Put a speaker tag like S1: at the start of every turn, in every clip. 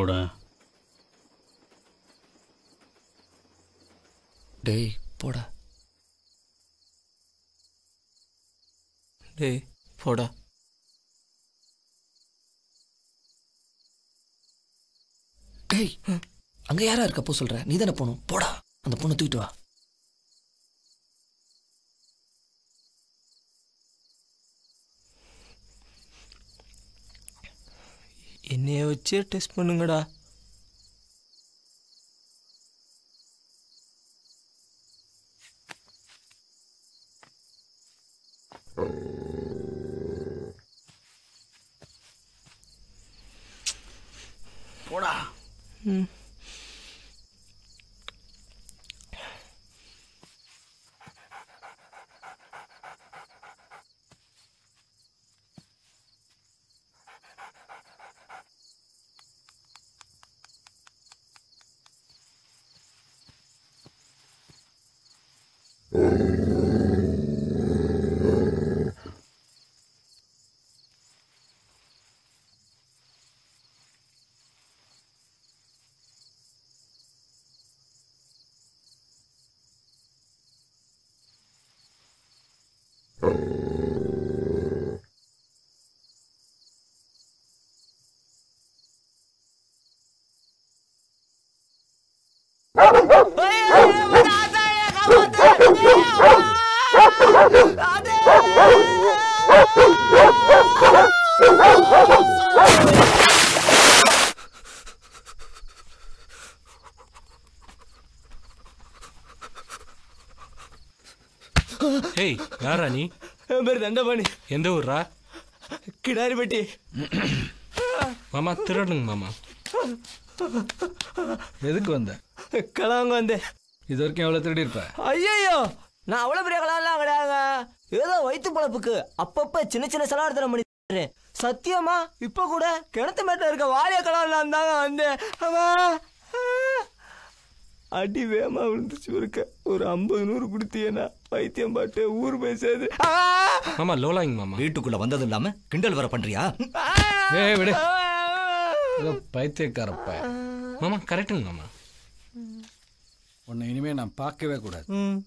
S1: போட
S2: டேய் போடா டேய் போடா டேய் அங்க யாரா இருக்க போ சொல்ற நீ தானே போகணும் போடா அந்த பொண்ணை தூக்கிட்டு வா
S3: என்னைய வச்சே டெஸ்ட் பண்ணுங்கடா
S1: போடா
S4: ஏய் யாரா நீ
S3: என் பேர் தண்டபாணி
S4: எந்த ஊர்ரா
S3: கிடாரிப்பட்டி
S4: மாமா திருடனுங்க மாமா
S5: எதுக்கு வந்த
S3: கலாங்க வந்தேன்
S5: இது வரைக்கும் எவ்வளோ திருடி இருப்ப
S3: ஐயோ நான் அவ்வளோ பெரிய கலாம்லாம் கிடையாதுங்க ஏதோ வயிற்று பழப்புக்கு அப்பப்ப சின்ன சின்ன செலவார்த்தனம் பண்ணி தர்றேன். சத்தியமா இப்ப கூட கிணத்து மேட்டில் இருக்க வாலிய கலாம்லாம் தாங்க வந்தேன் ஆமா. அடி வேமா விழுந்துச்சு இருக்க ஒரு ஐம்பது நூறு கொடுத்தீங்கன்னா வைத்தியம் பாட்டு ஊர் போய் சேர்ந்து
S4: மாமா லோலாங்க மாமா
S6: வீட்டுக்குள்ள வந்ததும் இல்லாம கிண்டல் வர பண்றியா
S5: ஏய் விடு ஏதோ பைத்தியக்காரப்ப
S4: மாமா கரெக்டுங்க மாமா
S5: உன்னை இனிமே நான் பார்க்கவே கூடாது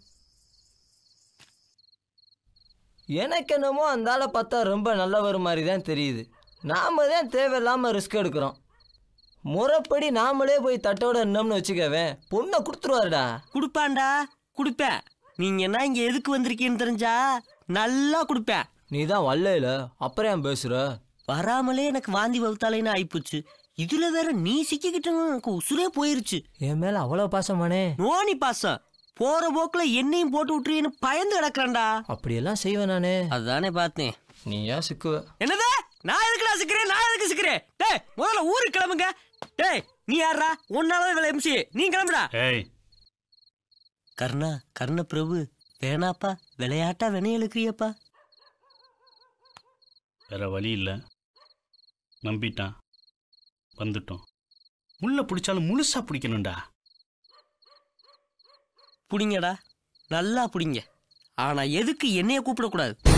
S3: எனக்கு என்னமோ அந்த ஆளை பார்த்தா ரொம்ப நல்லவர் மாதிரி தான் தெரியுது நாம தான் தேவையில்லாம ரிஸ்க் எடுக்கிறோம் முறைப்படி நாமளே போய் தட்டோட இருந்தோம்னு வச்சுக்கவேன் பொண்ணை கொடுத்துருவாருடா
S7: குடுப்பான்டா குடுப்பேன் நீங்க என்ன இங்க எதுக்கு வந்திருக்கீன்னு தெரிஞ்சா நல்லா குடுப்பேன்
S3: நீ தான் வரல அப்புறம் ஏன் பேசுற
S7: வராமலே எனக்கு வாந்தி வகுத்தாலேன்னு ஆயிப்போச்சு இதுல வேற நீ சிக்கிக்கிட்டங்க எனக்கு உசுரே போயிருச்சு
S3: என் மேல அவ்வளவு பாசமானே
S7: நோனி பாசம் போற போக்குல என்னையும் போட்டு விட்டுருன்னு பயந்து கிடக்குறேன்டா
S3: அப்படியெல்லாம் செய்வேன் நானே
S7: அதுதானே பார்த்தேன்
S3: நீ ஏன் சிக்குவ
S7: என்னது நான் எதுக்குடா சிக்கிறேன் நான் எதுக்கு சிக்கிறேன் டேய் முதல்ல ஊருக்கு கிளம்புங்க டேய் நீ யாரா உன்னாலதான் இவ்வளவு எம்சி நீ கிளம்புடா
S1: ஏய்
S7: கர்ணா கர்ண பிரபு வேணாப்பா விளையாட்டா வினைய இழுக்கிறியப்பா
S1: வேற வழி இல்லை நம்பிட்டான் வந்துட்டோம் முள்ள பிடிச்சாலும் முழுசா பிடிக்கணும்டா
S7: புடிங்கடா நல்லா புடிங்க ஆனா எதுக்கு என்னைய கூப்பிடக்கூடாது